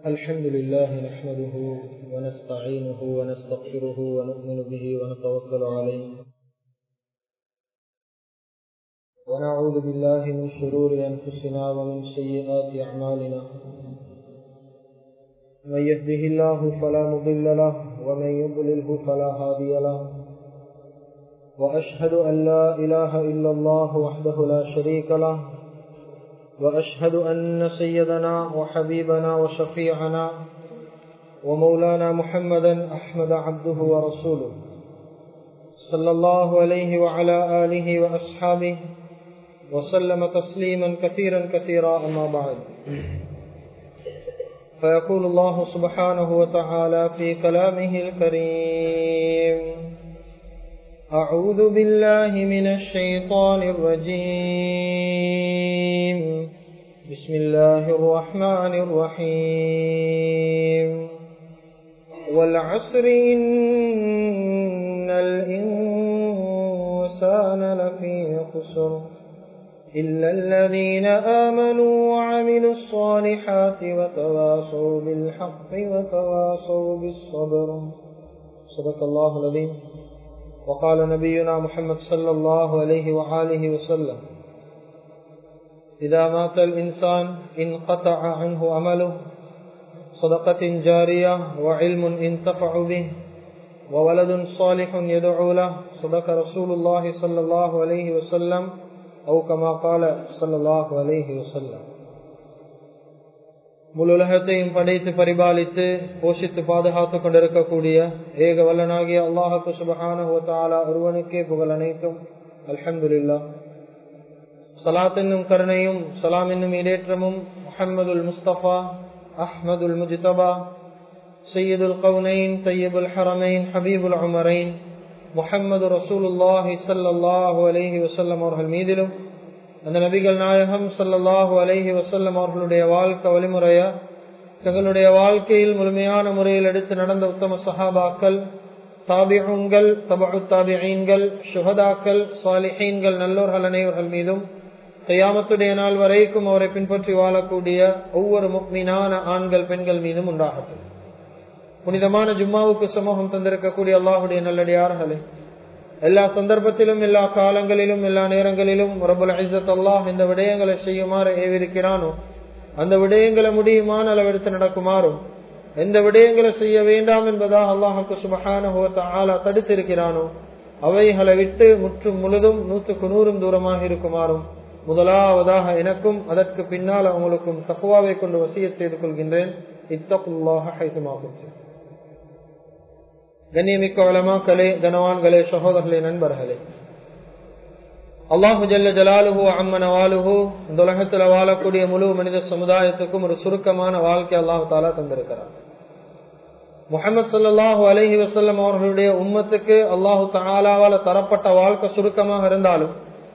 الحمد لله نحمده ونستعينه ونستغفره ونؤمن به ونتوكل عليه ونعوذ بالله من شرور أنفسنا ومن سيئات أعمالنا من يهده الله فلا مضل له ومن يضلله فلا هادي له وأشهد أن لا إله إلا الله وحده لا شريك له وأشهد أن سيدنا وحبيبنا وشفيعنا ومولانا محمدا أحمد عبده ورسوله صلى الله عليه وعلى آله وأصحابه وسلم تسليما كثيرا كثيرا أما بعد فيقول الله سبحانه وتعالى في كلامه الكريم أعوذ بالله من الشيطان الرجيم بسم الله الرحمن الرحيم والعصر إن الإنسان لفي خسر إلا الذين آمنوا وعملوا الصالحات وتواصوا بالحق وتواصوا بالصبر صدق الله العظيم وقال نبينا محمد صلى الله عليه وآله وسلم إذا مات الإنسان انقطع عنه عمله صدقة جارية وعلم انتفع به وولد صالح يدعو له صدق رسول الله صلى الله عليه وسلم أو كما قال صلى الله عليه وسلم முழு உலகத்தையும் படைத்து பரிபாலித்து போஷித்து பாதுகாத்துக் கொண்டிருக்கக்கூடிய ஏக வல்லனாகிய அல்லாஹுக்கு சுபஹான ஒருவனுக்கே புகழ் அனைத்தும் அல்ஹம்துல்லா சலாத் என்னும் கருணையும் சலாம் என்னும் இடேற்றமும் முஹம்மதுல் முஸ்தபா அஹ்மதுல் முஜ்தபா சையதுல் கவுனைன் தையபுல் ஹரமைன் ஹபீபுல் உமரைன் முஹம்மது ரசூலுல்லாஹி சல்லாஹூ அலஹி வசல்லம் அவர்கள் மீதிலும் அந்த நபிகள் நாயகம் சல்லாஹூ அலஹி வசல்லம் அவர்களுடைய வாழ்க்கை வழிமுறைய தங்களுடைய வாழ்க்கையில் முழுமையான முறையில் எடுத்து நடந்த உத்தம சஹாபாக்கள் தாபிகள் தபு தாபிகள் சுகதாக்கள் சாலிஹீன்கள் நல்லோர்கள் அனைவர்கள் மீதும் கையாமத்துடைய நாள் வரைக்கும் அவரை பின்பற்றி வாழக்கூடிய ஒவ்வொரு முக்மீனான ஆண்கள் பெண்கள் மீதும் உண்டாகட்டும் புனிதமான ஜும்மாவுக்கு சமூகம் தந்திருக்கக்கூடிய அல்லாஹுடைய நல்லடியார்களே எல்லா சந்தர்ப்பத்திலும் எல்லா காலங்களிலும் எல்லா நேரங்களிலும் ரபுல் ஐசத் அல்லாஹ் இந்த விடயங்களை செய்யுமாறு ஏவிருக்கிறானோ அந்த விடயங்களை முடியுமான அளவெடுத்து நடக்குமாறும் எந்த விடயங்களை செய்ய வேண்டாம் என்பதாக அல்லாஹுக்கு சுபகான ஆலா தடுத்திருக்கிறானோ அவைகளை விட்டு முற்றும் முழுதும் நூற்றுக்கு நூறும் தூரமாக இருக்குமாறும் முதலாவதாக எனக்கும் அதற்கு பின்னால் அவங்களுக்கும் தக்குவாவை கொண்டு வசிய செய்து கொள்கின்றேன் இத்தகுல்லாக ஹைசுமாகும் கண்ணியமிக்க வளமாக்களே கனவான்களே சகோதரர்களே நண்பர்களே அல்லாஹு ஜல்ல ஜலாலுஹு அம்மனவாலுஹு இந்த உலகத்தில் வாழக்கூடிய முழு மனித சமுதாயத்துக்கும் ஒரு சுருக்கமான வாழ்க்கை அல்லாஹு தாலா தந்திருக்கிறார் முகமது சல்லாஹூ அலஹி வசல்லம் அவர்களுடைய உம்மத்துக்கு அல்லாஹு தாலாவால தரப்பட்ட வாழ்க்கை சுருக்கமாக இருந்தாலும்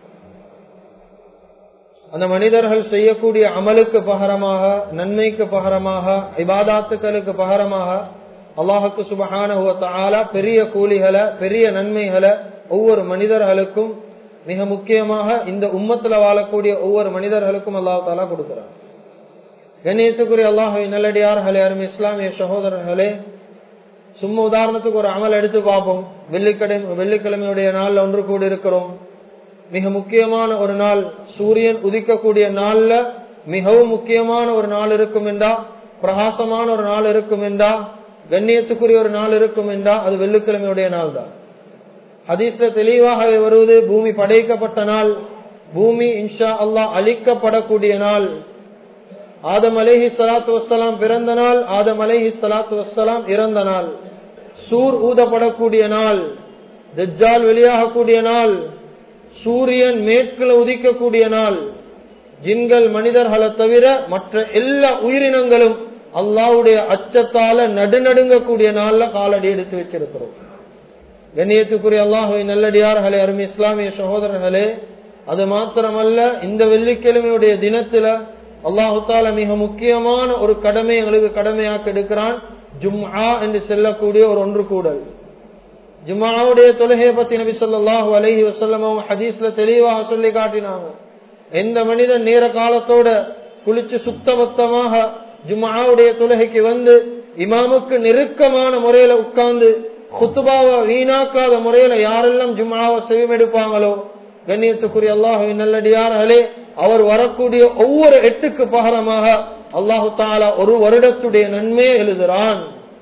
அந்த மனிதர்கள் செய்யக்கூடிய அமலுக்கு பகரமாக நன்மைக்கு பகரமாக இபாதாத்துக்களுக்கு பகரமாக அல்லாஹுக்கு சுபகான பெரிய கூலிகளை பெரிய நன்மைகளை ஒவ்வொரு மனிதர்களுக்கும் மிக முக்கியமாக இந்த உம்மத்துல வாழக்கூடிய ஒவ்வொரு மனிதர்களுக்கும் அல்லாஹு தாலா கொடுக்கிறார் கணேசக்குரிய அல்லாஹை நல்லடியார்களே அருமை இஸ்லாமிய சகோதரர்களே சும்மா உதாரணத்துக்கு ஒரு அமல் எடுத்து பார்ப்போம் வெள்ளிக்கிழமை வெள்ளிக்கிழமையுடைய நாள்ல ஒன்று கூடி இருக்கிறோம் மிக முக்கியமான ஒரு நாள் சூரியன் உதிக்கக்கூடிய நாள்ல மிகவும் முக்கியமான ஒரு நாள் இருக்கும் என்றா பிரகாசமான ஒரு நாள் இருக்கும் என்றா கண்ணியத்துக்குரிய ஒரு நாள் இருக்கும் என்றா அது வெள்ளிக்கிழமையுடைய நாள் தான் ஹதீஸ்ல தெளிவாக வருவது பூமி படைக்கப்பட்ட நாள் பூமி இன்ஷா அல்லா அழிக்கப்படக்கூடிய நாள் ஆதம் அலேஹி சலாத்து வசலாம் பிறந்த நாள் ஆதம் அலேஹி சலாத்து வசலாம் இறந்த நாள் சூர் ஊதப்படக்கூடிய நாள் தஜ்ஜால் வெளியாகக்கூடிய நாள் சூரியன் மேற்குல உதிக்கக்கூடிய நாள் ஜின்கள் மனிதர்களை தவிர மற்ற எல்லா உயிரினங்களும் அல்லாவுடைய அச்சத்தால நடுநடுங்கக்கூடிய நாள்ல காலடி எடுத்து வச்சிருக்கிறோம் கண்ணியத்துக்குரிய அல்லாஹுவை நல்லடியார்களே அருமை இஸ்லாமிய சகோதரர்களே அது மாத்திரமல்ல இந்த வெள்ளிக்கிழமையுடைய தினத்துல அல்லாஹு தால மிக முக்கியமான ஒரு கடமை எங்களுக்கு கடமையாக்க எடுக்கிறான் ஜும்ஆ என்று செல்லக்கூடிய ஒரு ஒன்று கூடல் ஜும்மாவுடைய தொழுகையை பத்தி நபி சொல்லாஹு அலஹி வசல்லம் ஹதீஸ்ல தெளிவாக சொல்லி காட்டினாங்க எந்த மனிதன் நேர காலத்தோட குளிச்சு சுத்த பத்தமாக ஜும்மாவுடைய தொழுகைக்கு வந்து இமாமுக்கு நெருக்கமான முறையில உட்கார்ந்து குத்துபாவை வீணாக்காத முறையில யாரெல்லாம் ஜும்மாவை செவிமெடுப்பாங்களோ கண்ணியத்துக்குரிய அல்லாஹுவின் நல்லடியார்களே அவர் வரக்கூடிய ஒவ்வொரு எட்டுக்கு பகரமாக அல்லாஹு தாலா ஒரு வருடத்துடைய நன்மையை எழுதுறான்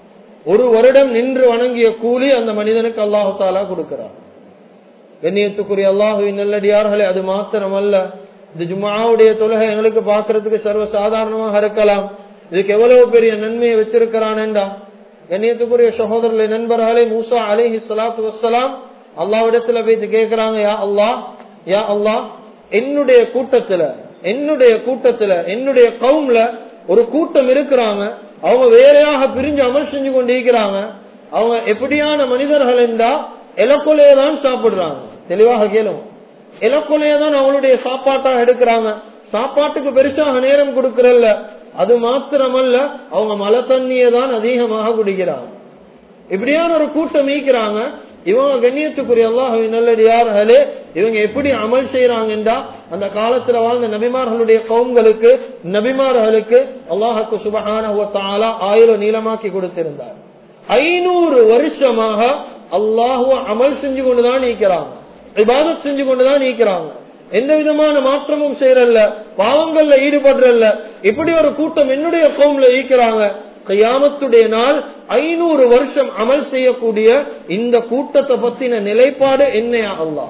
ஒரு வருடம் நின்று வணங்கிய கூலி அந்த மனிதனுக்கு அல்லாஹு தாலா கொடுக்கிறார் கண்ணியத்துக்குரிய அல்லாஹுவின் நல்லடியார்களே அது மாத்திரமல்ல இந்த ஜும்மாவுடைய தொழுகை எங்களுக்கு பார்க்கறதுக்கு சர்வ சாதாரணமாக இருக்கலாம் இதுக்கு எவ்வளவு பெரிய நன்மையை வச்சிருக்கிறான்டா கண்ணியத்துக்குரிய சகோதரர்களை நண்பர்களே மூசா அலிஹி சலாத்து வசலாம் அல்லாவிடத்துல போயிட்டு கேட்கிறாங்க யா அல்லாஹ் யா அல்லாஹ் என்னுடைய கூட்டத்துல என்னுடைய கூட்டத்துல என்னுடைய கவும்ல ஒரு கூட்டம் இருக்கிறாங்க அவங்க வேறையாக பிரிஞ்சு அமல் செஞ்சு கொண்டு இருக்கிறாங்க அவங்க எப்படியான மனிதர்கள் என்றா இலக்கொலையை தான் சாப்பிடுறாங்க தெளிவாக கேளும் இலக்கொலையை தான் அவங்களுடைய சாப்பாட்டாக எடுக்கிறாங்க சாப்பாட்டுக்கு பெருசாக நேரம் கொடுக்கறல்ல அது மாத்திரமல்ல அவங்க மழை தண்ணியை தான் அதிகமாக குடிக்கிறாங்க இப்படியான ஒரு கூட்டம் ஈக்கிறாங்க இவங்க கண்ணியத்துக்குரிய அல்லாஹுவின் நல்லடியார்களே இவங்க எப்படி அமல் செய்யறாங்கன்றா அந்த காலத்துல வாழ்ந்த நபிமார்களுடைய கவுங்களுக்கு நபிமார்களுக்கு அல்லாஹுக்கு சுபகான ஆயுள நீளமாக்கி கொடுத்திருந்தார் ஐநூறு வருஷமாக அல்லாஹுவ அமல் செஞ்சு கொண்டுதான் நீக்கிறாங்க விவாதம் செஞ்சு கொண்டுதான் நீக்கிறாங்க எந்த விதமான மாற்றமும் செய்யறல்ல பாவங்கள்ல ஈடுபடுறல்ல இப்படி ஒரு கூட்டம் என்னுடைய கோம்ல ஈக்கிறாங்க கையாமத்துடைய நாள் ஐநூறு வருஷம் அமல் செய்யக்கூடிய இந்த கூட்டத்தை பத்தின நிலைப்பாடு என்ன அல்லா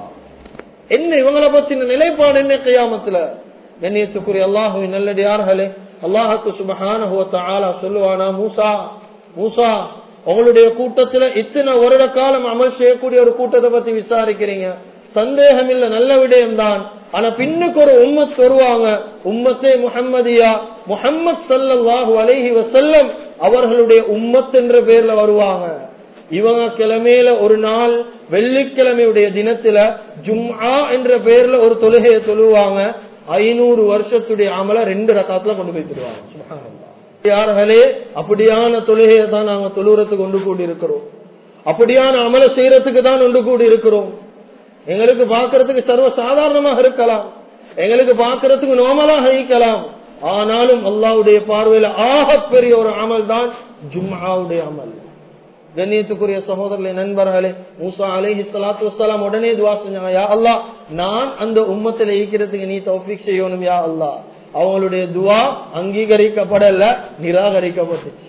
என்ன இவங்களை பத்தின நிலைப்பாடு என்ன கையாமத்துல கண்ணியத்துக்குரிய அல்லாஹுவின் நல்லடியார்களே அல்லாஹுக்கு சுபகான சொல்லுவானா மூசா மூசா உங்களுடைய கூட்டத்துல இத்தனை வருட காலம் அமல் செய்யக்கூடிய ஒரு கூட்டத்தை பத்தி விசாரிக்கிறீங்க சந்தேகம் இல்ல நல்ல விடயம் தான் ஆனா பின்னுக்கு ஒரு உம்மத் வருவாங்க உம்மத்தே முஹம்மதியா முஹம்மத் சல்லாஹூ அலைஹி வசல்லம் அவர்களுடைய உம்மத் என்ற பேர்ல வருவாங்க இவங்க கிழமையில ஒரு நாள் வெள்ளிக்கிழமையுடைய தினத்துல ஜும்ஆ என்ற பேர்ல ஒரு தொழுகையை தொழுவாங்க ஐநூறு வருஷத்துடைய அமல ரெண்டு ரகாத்துல கொண்டு போய் தருவாங்க யார்களே அப்படியான தொழுகையை தான் நாங்க தொழுறதுக்கு கொண்டு கூடி இருக்கிறோம் அப்படியான அமல செய்யறதுக்கு தான் ஒன்று கூடி இருக்கிறோம் எங்களுக்கு பாக்குறதுக்கு சர்வ சாதாரணமாக இருக்கலாம் எங்களுக்கு பாக்குறதுக்கு நோமலாக இருக்கலாம் ஆனாலும் அல்லாவுடைய பார்வையில ஆகப்பெரிய ஒரு அமல் தான் ஜும்மாவுடைய அமல் கண்ணியத்துக்குரிய சகோதரர்களை நண்பர்களே மூசா அலைஹி சலாத்து வசலாம் உடனே துவா செஞ்சாங்க யா அல்லா நான் அந்த உம்மத்துல ஈக்கிறதுக்கு நீ தௌஃபிக் செய்யணும் யா அல்லா அவங்களுடைய துவா அங்கீகரிக்கப்படல நிராகரிக்கப்பட்டுச்சு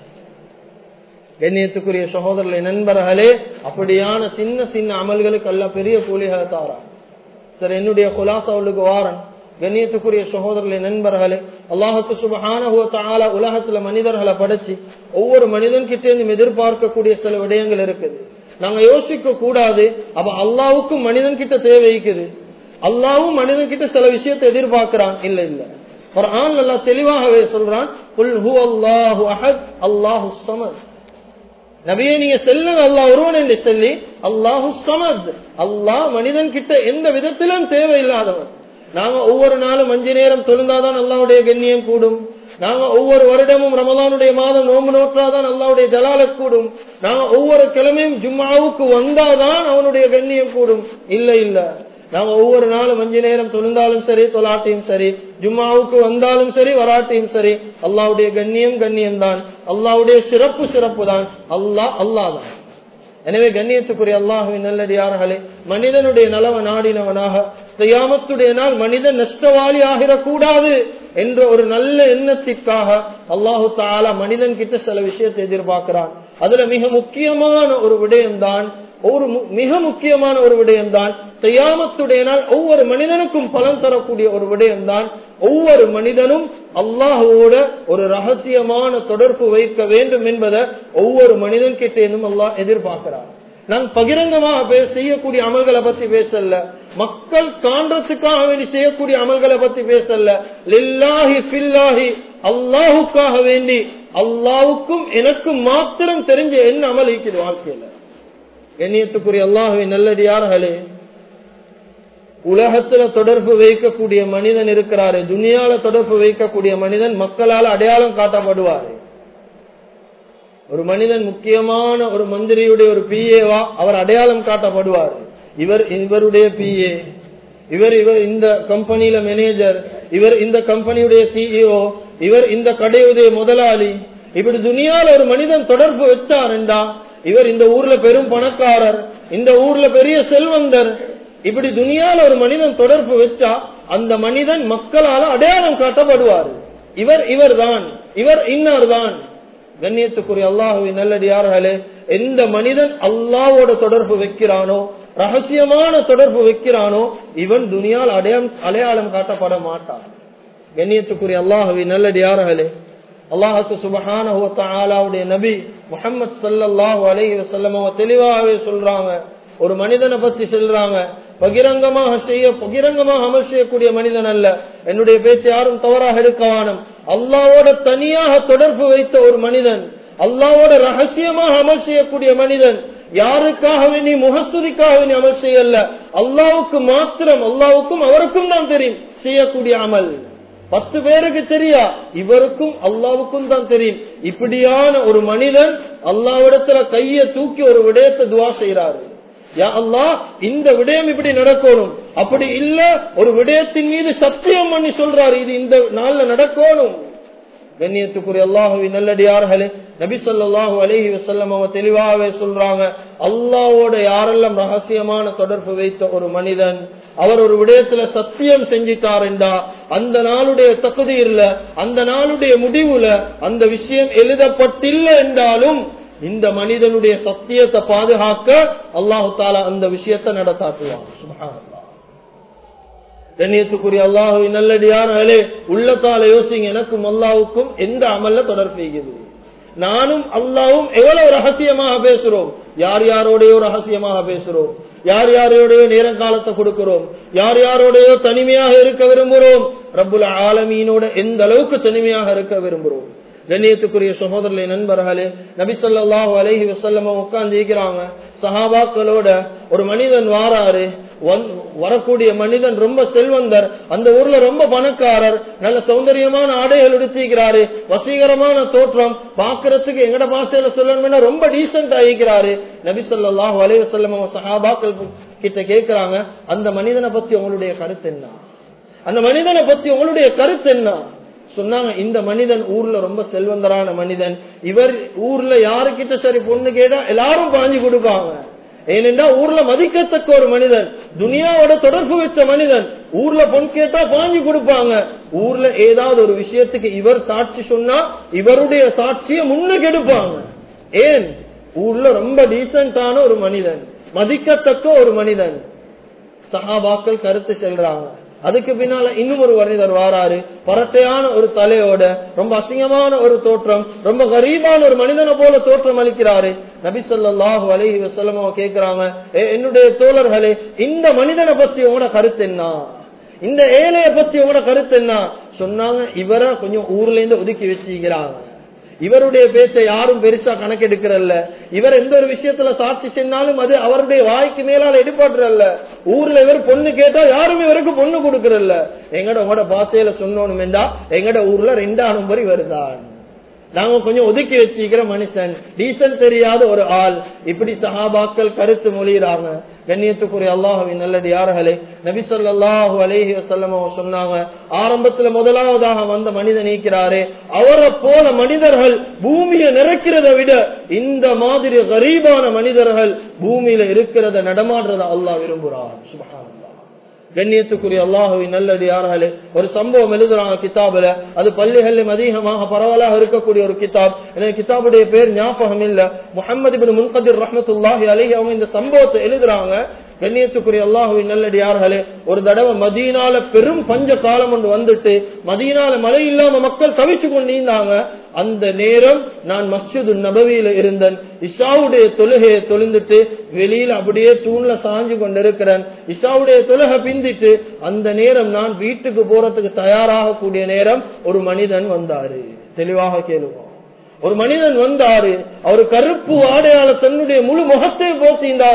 கண்ணியத்துக்குரிய சகோதரர்களை நண்பர்களே அப்படியான சின்ன சின்ன அமல்களுக்கு அல்ல பெரிய கூலிகளை தாரா சரி என்னுடைய குலாசாவுக்கு வாரன் கண்ணியத்துக்குரிய சகோதரர்களை நண்பர்களே அல்லாஹத்து சுபஹான உலகத்துல மனிதர்களை படைச்சு ஒவ்வொரு மனிதன் கிட்டே இருந்து எதிர்பார்க்கக்கூடிய சில விடயங்கள் இருக்குது நாங்க யோசிக்க கூடாது அப்ப அல்லாவுக்கும் மனிதன் கிட்ட தேவைக்குது அல்லாவும் மனிதன் கிட்ட சில விஷயத்தை எதிர்பார்க்கிறான் இல்ல இல்ல குர்ஆன் நல்லா தெளிவாகவே சொல்றான் குல் ஹு அல்லாஹு அஹத் அல்லாஹு ஸமத் நபியே நீங்க செல்லுங்க அல்லாஹ் ஒருவன் என்று சொல்லி அல்லாஹு சமத் அல்லாஹ் மனிதன் கிட்ட எந்த விதத்திலும் தேவையில்லாதவன் நாங்க ஒவ்வொரு நாளும் அஞ்சு நேரம் தொழுந்தாதான் அல்லாவுடைய கண்ணியம் கூடும் நாங்க ஒவ்வொரு வருடமும் ரமலானுடைய மாதம் நோம்பு நோற்றாதான் அல்லாவுடைய ஜலால கூடும் நாங்க ஒவ்வொரு கிழமையும் ஜும்மாவுக்கு வந்தாதான் அவனுடைய கண்ணியம் கூடும் இல்ல இல்ல நாங்க ஒவ்வொரு நாளும் அஞ்சு நேரம் தொழுந்தாலும் சரி தொலாட்டியும் சரி ஜும்மாவுக்கு வந்தாலும் சரி வராட்டியும் சரி அல்லாவுடைய கண்ணியம் கண்ணியம் தான் அல்லாவுடைய சிறப்பு சிறப்பு தான் அல்லாஹ் அல்லாதான் எனவே கண்ணியத்துக்குரிய அல்லாஹுவின் நல்லடியார்களே மனிதனுடைய நலவ நாடினவனாக செய்யாமத்துடைய நாள் மனிதன் நஷ்டவாளி ஆகிடக்கூடாது என்ற ஒரு நல்ல எண்ணத்திற்காக அல்லாஹு தாலா மனிதன் கிட்ட சில விஷயத்தை எதிர்பார்க்கிறான் அதுல மிக முக்கியமான ஒரு விடயம்தான் ஒரு மிக முக்கியமான ஒரு விடயம்தான் செய்யாமத்துடைய நாள் ஒவ்வொரு மனிதனுக்கும் பலன் தரக்கூடிய ஒரு விடயம்தான் ஒவ்வொரு மனிதனும் அல்லாஹோட ஒரு ரகசியமான தொடர்பு வைக்க வேண்டும் என்பதை ஒவ்வொரு மனிதன் கிட்டேனும் அல்லாஹ் எதிர்பார்க்கிறார் நான் பகிரங்கமாக செய்யக்கூடிய அமல்களை பத்தி பேசல மக்கள் காண்றதுக்காக வேண்டி செய்யக்கூடிய அமல்களை பத்தி பேசல லில்லாஹி பில்லாஹி அல்லாஹுக்காக வேண்டி அல்லாவுக்கும் எனக்கும் மாத்திரம் தெரிஞ்ச என்ன அமல் இருக்குது வாழ்க்கையில எண்ணியத்துக்குரிய அல்லாஹுவின் நல்லடியார்களே உலகத்துல தொடர்பு வைக்கக்கூடிய மனிதன் இருக்கிறாரு துனியால தொடர்பு வைக்கக்கூடிய மனிதன் மக்களால் அடையாளம் காட்டப்படுவாரு ஒரு மனிதன் முக்கியமான ஒரு மந்திரியுடைய ஒரு பிஏவா அவர் அடையாளம் காட்டப்படுவார் இவர் இவருடைய பிஏ இவர் இவர் இந்த கம்பெனியில மேனேஜர் இவர் இந்த கம்பெனியுடைய சிஇஓ இவர் இந்த கடையுடைய முதலாளி இப்படி துனியால ஒரு மனிதன் தொடர்பு வச்சாருண்டா இவர் இந்த ஊர்ல பெரும் பணக்காரர் இந்த ஊர்ல பெரிய செல்வந்தர் இப்படி துனியால ஒரு மனிதன் தொடர்பு வச்சா அந்த மனிதன் மக்களால அடையாளம் காட்டப்படுவார் இவர் இவர் தான் இவர் இன்னார் தான் கண்ணியத்துக்குரிய அல்லாஹுவின் நல்லடியார்களே எந்த மனிதன் அல்லாவோட தொடர்பு வைக்கிறானோ ரகசியமான தொடர்பு வைக்கிறானோ இவன் துனியால் அடையாளம் அடையாளம் காட்டப்பட மாட்டான் கண்ணியத்துக்குரிய அல்லாஹுவின் நல்லடியார்களே அல்லாஹுக்கு சுபஹான ஆலாவுடைய நபி முகமது சல்லாஹூ அலஹி வசல்லம் தெளிவாகவே சொல்றாங்க ஒரு மனிதனை பத்தி சொல்றாங்க பகிரங்கமாக செய்ய பகிரங்கமாக அமல் செய்யக்கூடிய மனிதன் அல்ல என்னுடைய பேச்சு யாரும் தவறாக இருக்கவானும் அல்லாவோட தனியாக தொடர்பு வைத்த ஒரு மனிதன் அல்லாவோட ரகசியமாக அமல் செய்யக்கூடிய மனிதன் யாருக்காகவே நீ முகஸ்துதிக்காக நீ அமல் செய்யல அல்லாவுக்கு மாத்திரம் அல்லாவுக்கும் அவருக்கும் தான் தெரியும் செய்யக்கூடிய அமல் பத்து பேருக்கு தெரியா இவருக்கும் அல்லாவுக்கும் தான் தெரியும் இப்படியான ஒரு மனிதன் அல்லாவிடத்துல கைய தூக்கி ஒரு விடயத்தை துவா செய்யறாரு யா அல்லா இந்த விடயம் இப்படி நடக்கணும் அப்படி இல்ல ஒரு விடயத்தின் மீது சத்தியம் பண்ணி சொல்றாரு இது இந்த நாள்ல நடக்கணும் கண்ணியத்துக்குரிய அல்லாஹுவி நல்லடியார்களே நபி சொல்லாஹு அலஹி வசல்லம் அவங்க தெளிவாகவே சொல்றாங்க அல்லாவோட யாரெல்லாம் ரகசியமான தொடர்பு வைத்த ஒரு மனிதன் அவர் ஒரு விடயத்துல சத்தியம் செஞ்சிட்டாருண்டா அந்த நாளுடைய தகுதியில அந்த நாளுடைய முடிவுல அந்த விஷயம் எழுதப்பட்டில்லை என்றாலும் இந்த மனிதனுடைய சத்தியத்தை பாதுகாக்க அல்லாஹு தாலா அந்த விஷயத்தை நடத்தாக்குவான் கண்ணியத்துக்குரிய அல்லாஹு நல்லடியார்களே உள்ளத்தால யோசிங்க எனக்கும் அல்லாவுக்கும் எந்த அமல்ல தொடர்பு செய்கிறது நானும் அல்லாவும் எவ்வளவு ரகசியமாக பேசுறோம் யார் யாரோடையோ ரகசியமாக பேசுறோம் யார் யாரோடையோ நேரம் காலத்தை கொடுக்கிறோம் யார் யாரோடையோ தனிமையாக இருக்க விரும்புகிறோம் ரப்புல ஆலமீனோட எந்த அளவுக்கு தனிமையாக இருக்க விரும்புகிறோம் கண்ணியத்துக்குரிய சகோதரர்களை நண்பர்களே நபி சொல்லாஹு அலஹி வசல்லம உட்கார்ந்து இருக்கிறாங்க சஹாபாக்களோட ஒரு மனிதன் வாராரு வரக்கூடிய மனிதன் ரொம்ப செல்வந்தர் அந்த ஊர்ல ரொம்ப பணக்காரர் நல்ல சௌந்தரியமான ஆடைகள் எடுத்துக்கிறாரு வசீகரமான தோற்றம் பாக்குறதுக்கு எங்கட பாசையில சொல்லணும்னா ரொம்ப டீசென்ட் ஆகிக்கிறாரு நபி சொல்லாஹு அலைய வசல்லம் சஹாபாக்கள் கிட்ட கேட்கிறாங்க அந்த மனிதனை பத்தி உங்களுடைய கருத்து என்ன அந்த மனிதனை பத்தி உங்களுடைய கருத்து என்ன சொன்னாங்க இந்த மனிதன் ஊர்ல ரொம்ப செல்வந்தரான மனிதன் இவர் ஊர்ல யாருக்கிட்ட சரி பொண்ணு கேட்டா எல்லாரும் பாஞ்சு கொடுப்பாங்க ஏனென்றா ஊர்ல மதிக்கத்தக்க ஒரு மனிதன் துனியாவோட தொடர்பு வச்ச மனிதன் ஊர்ல பொன் கேட்டா பாஞ்சு கொடுப்பாங்க ஊர்ல ஏதாவது ஒரு விஷயத்துக்கு இவர் சாட்சி சொன்னா இவருடைய சாட்சியை முன்னுக்கு எடுப்பாங்க ஏன் ஊர்ல ரொம்ப டீசென்டான ஒரு மனிதன் மதிக்கத்தக்க ஒரு மனிதன் சகாபாக்கள் கருத்து செல்றாங்க அதுக்கு பின்னால இன்னும் ஒரு மனிதர் வாராரு பரட்டையான ஒரு தலையோட ரொம்ப அசிங்கமான ஒரு தோற்றம் ரொம்ப கரீபான ஒரு மனிதனை போல தோற்றம் அளிக்கிறாரு நபி சொல்லாஹு அலஹி வசலம் கேக்குறாங்க என்னுடைய தோழர்களே இந்த மனிதனை பத்தி உங்களோட கருத்து என்ன இந்த ஏழைய பத்தி உங்களோட கருத்து என்ன சொன்னாங்க இவரை கொஞ்சம் ஊர்ல இருந்து ஒதுக்கி வச்சுக்கிறாங்க இவருடைய பேச்சை யாரும் பெருசா கணக்கெடுக்கிறல்ல இவர் எந்த ஒரு விஷயத்துல சாட்சி செஞ்சாலும் அது அவருடைய வாய்க்கு மேலால எடுப்பாடுறல்ல ஊர்ல இவர் பொண்ணு கேட்டா யாரும் இவருக்கு பொண்ணு கொடுக்கறல்ல எங்கட உங்களோட பாசையில சொன்னோம்டா எங்கட ஊர்ல ரெண்டாம் நம்பர் வருதான் நாங்க கொஞ்சம் ஒதுக்கி வச்சுக்கிற மனுஷன் டீசல் தெரியாத ஒரு ஆள் இப்படி சஹாபாக்கள் கருத்து மொழிகிறாங்க கண்ணியத்துக்குரிய அல்லாஹுவின் நல்லது யார்களே நபி சொல்லாஹு அலேஹி வசல்லம் சொன்னாங்க ஆரம்பத்துல முதலாவதாக வந்த மனிதன் நீக்கிறாரே அவரை போல மனிதர்கள் பூமியை நிறைக்கிறத விட இந்த மாதிரி கரீபான மனிதர்கள் பூமியில இருக்கிறத நடமாடுறத அல்லாஹ் விரும்புறார் சுபஹான் கண்ணியத்துக்குரிய அல்லாஹுவின் நல்லது யார்களே ஒரு சம்பவம் எழுதுறாங்க கிதாபுல அது பள்ளிகளிலும் அதிகமாக பரவலாக இருக்கக்கூடிய ஒரு கிதாப் எனக்கு கிதாபுடைய பேர் ஞாபகம் இல்ல முகமது பின் முன்கதிர் ரஹமத்துல்லாஹி அலஹி அவங்க இந்த சம்பவத்தை எழுதுறாங்க கண்ணியத்துக்குரிய அல்லாஹுவின் நல்லடியார்களே ஒரு தடவை மதீனால பெரும் பஞ்ச காலம் ஒன்று வந்துட்டு மதீனால மழை இல்லாம மக்கள் தவிச்சு கொண்டிருந்தாங்க அந்த நேரம் நான் மஸ்ஜிது நபவியில இருந்தேன் இஷாவுடைய தொழுகையை தொழுந்துட்டு வெளியில அப்படியே தூண்ல சாஞ்சு கொண்டிருக்கிறேன் இஷாவுடைய தொழுகை பிந்திட்டு அந்த நேரம் நான் வீட்டுக்கு போறதுக்கு தயாராக கூடிய நேரம் ஒரு மனிதன் வந்தாரு தெளிவாக கேளுவோம் ஒரு மனிதன் வந்தாரு அவர் கருப்பு ஆடையால தன்னுடைய முழு முகத்தை போத்திருந்தாரு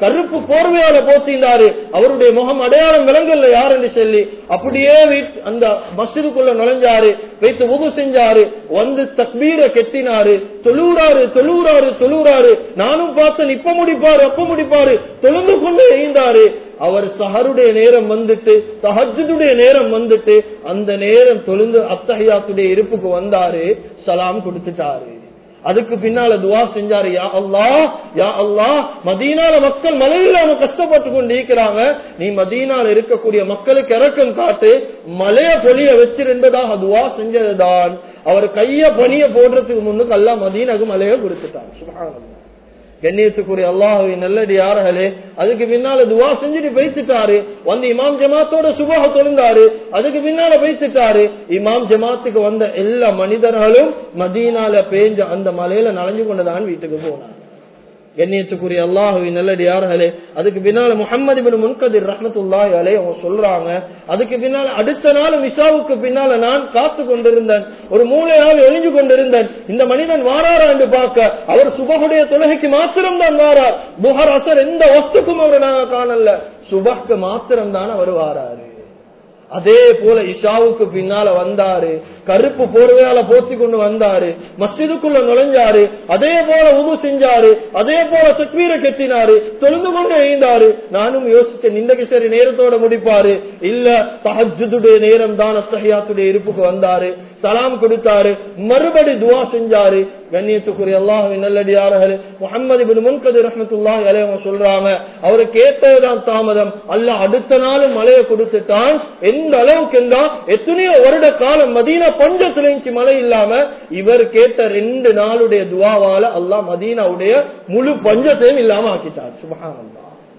கருப்பு போர்வையால போத்தினாரு அவருடைய முகம் அடையாளம் விலங்கல்ல யார் என்று சொல்லி அப்படியே வீட்- அந்த மஸ்ஜிதுக்குள்ள நுழைஞ்சாரு வைத்து உபு செஞ்சாரு வந்து தக்பீரை கெட்டினாரு தொழுறாரு தொழுறாரு தொழுறாரு நானும் பார்த்தேன் இப்ப முடிப்பாரு அப்ப முடிப்பாரு தொழுந்து கொண்டு எழுந்தாரு அவர் சஹருடைய நேரம் வந்துட்டு தஹஜுடைய நேரம் வந்துட்டு அந்த நேரம் தொழுந்து அத்தஹியாத்துடைய இருப்புக்கு வந்தாரு சலாம் கொடுத்துட்டாரு அதுக்கு பின்னால துவா செஞ்சாரு யா அல்லாஹ் யா அல்லாஹ் மதீனால மக்கள் மழை இல்லாம கஷ்டப்பட்டு கொண்டு இருக்கிறாங்க நீ மதீனால இருக்கக்கூடிய மக்களுக்கு இறக்கம் காட்டு மலைய பொழிய வச்சிருந்ததாக துவா செஞ்சதுதான் அவர் கைய பணிய போடுறதுக்கு முன்னுக்கு அல்லா மதீனகு மலைய கொடுத்துட்டான் சுபஹானல்லாஹ் கண்ணியத்துக்குரிய அல்லாஹுவின் நல்லடி யார்களே அதுக்கு பின்னால துவா செஞ்சுட்டு பேசிட்டாரு வந்து இமாம் ஜமாத்தோட சுபஹ தொழுந்தாரு அதுக்கு பின்னால பேசிட்டாரு இமாம் ஜமாத்துக்கு வந்த எல்லா மனிதர்களும் மதீனால பேஞ்ச அந்த மலையில நனைஞ்சு கொண்டுதான் வீட்டுக்கு போனார் கண்ணியத்துக்குரிய அல்லாஹுவின் நல்லடி யார்களே அதுக்கு பின்னால முகமது பின் முன்கதிர் ரஹமத்துல்லாஹி அலே அவங்க சொல்றாங்க அதுக்கு பின்னால அடுத்த நாள் விசாவுக்கு பின்னால நான் காத்து கொண்டிருந்தேன் ஒரு மூளையால் ஒளிஞ்சு கொண்டிருந்தேன் இந்த மனிதன் வாராரா என்று பார்க்க அவர் சுபகுடைய தொழுகைக்கு மாத்திரம் தான் வாரார் புகர் அசர் எந்த வஸ்துக்கும் அவர் நாங்க காணல சுபஹ்க்கு மாத்திரம் தான் அவர் வாராரு அதே போல இஷாவுக்கு பின்னால வந்தாரு கருப்பு போர்வையால போத்தி கொண்டு வந்தாரு மஸ்ஜிதுக்குள்ள நுழைஞ்சாரு அதே போல உது செஞ்சாரு அதே போல தக்வீரை கெட்டினாரு தொழுந்து கொண்டு எழுந்தாரு நானும் யோசிச்சேன் இன்றைக்கு சரி நேரத்தோட முடிப்பாரு இல்ல தஹஜுடைய நேரம் தான் அத்தஹியாத்துடைய இருப்புக்கு வந்தாரு சலாம் கொடுத்தாரு மறுபடி துவா செஞ்சாரு கண்ணியத்துக்குரிய அல்லாஹுவின் நல்லடியார்கள் முகமது பின் முன்கது ரஹமத்துல்லாஹி அலைஹி அவங்க சொல்றாங்க அவரு கேட்டதுதான் தாமதம் அல்ல அடுத்த நாளும் மழையை கொடுத்துட்டான் எந்த அளவுக்கு என்றா எத்தனையோ வருட காலம் மதீனா பஞ்சத்துல இருந்துச்சு மழை இல்லாம இவர் கேட்ட ரெண்டு நாளுடைய துவாவால அல்லாஹ் மதீனாவுடைய முழு பஞ்சத்தையும் இல்லாம ஆக்கிட்டார் சுபஹானல்லாஹ்